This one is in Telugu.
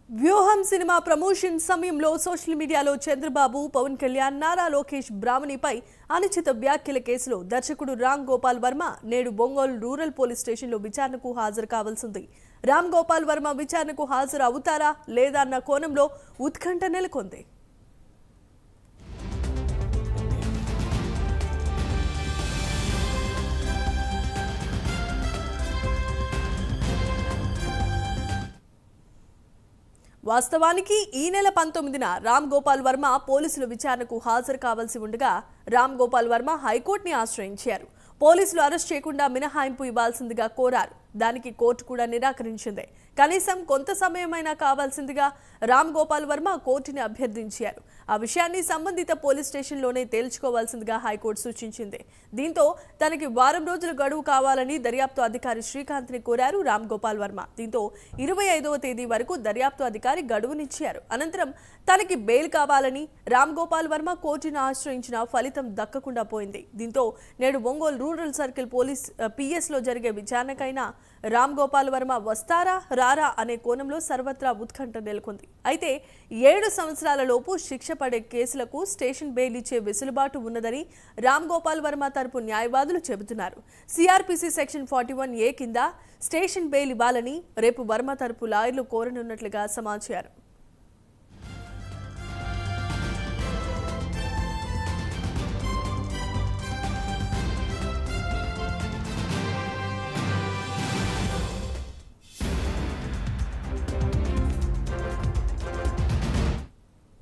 వ్యూహం సినిమా ప్రమోషన్ సమయంలో సోషల్ మీడియాలో చంద్రబాబు పవన్ కళ్యాణ్ నారా లోకేష్ బ్రాహ్మణిపై అనుచిత వ్యాఖ్యల కేసులో దర్శకుడు రామ్ గోపాల్ వర్మ నేడు బొంగోలు రూరల్ పోలీస్ స్టేషన్లో విచారణకు హాజరు కావాల్సింది రామ్ గోపాల్ వర్మ విచారణకు హాజరు అవుతారా లేదా అన్న కోణంలో ఉత్కంఠ నెలకొంది వాస్తవానికి ఈ నెల పంతొమ్మిదిన రామ్ గోపాల్ వర్మ పోలీసుల విచారణకు హాజరు కావాల్సి ఉండగా రామ్ గోపాల్ వర్మ హైకోర్టుని ఆశ్రయించారు పోలీసులు అరెస్ట్ చేయకుండా మినహాయింపు ఇవ్వాల్సిందిగా కోరారు దానికి కోర్టు కూడా నిరాకరించింది కనీసం కొంత సమయమైనా కావాల్సిందిగా రామ్ గోపాల్ వర్మ కోర్టుని అభ్యర్థించారు ఆ విషయాన్ని సంబంధిత పోలీస్ స్టేషన్లోనే తేల్చుకోవాల్సిందిగా హైకోర్టు సూచించింది దీంతో తనకి వారం రోజుల గడువు కావాలని దర్యాప్తు అధికారి శ్రీకాంత్ని కోరారు రామ్ గోపాల్ వర్మ దీంతో ఇరవై ఐదవ తేదీ వరకు దర్యాప్తు అధికారి గడువునిచ్చారు అనంతరం తనకి బెయిల్ కావాలని రామ్ గోపాల్ వర్మ కోర్టును ఆశ్రయించిన ఫలితం దక్కకుండా పోయింది దీంతో నేడు Ongole rural circle police PS లో జరిగే విచారణకైనా రామ్ గోపాల్ వర్మ వస్తారా రారా అనే కోణంలో సర్వత్రా ఉత్కంఠ నెలకొంది అయితే ఏడు సంవత్సరాల లోపు శిక్ష పడే కేసులకు స్టేషన్ బెయిల్ ఇచ్చే వెసులుబాటు ఉన్నదని రామ్ గోపాల్ వర్మ తరపు న్యాయవాదులు చెబుతున్నారు CrPC section forty one A కింద స్టేషన్ బెయిల్ ఇవ్వాలని రేపు వర్మ తరపు లాయర్లు కోరనున్నట్లుగా సమాచారం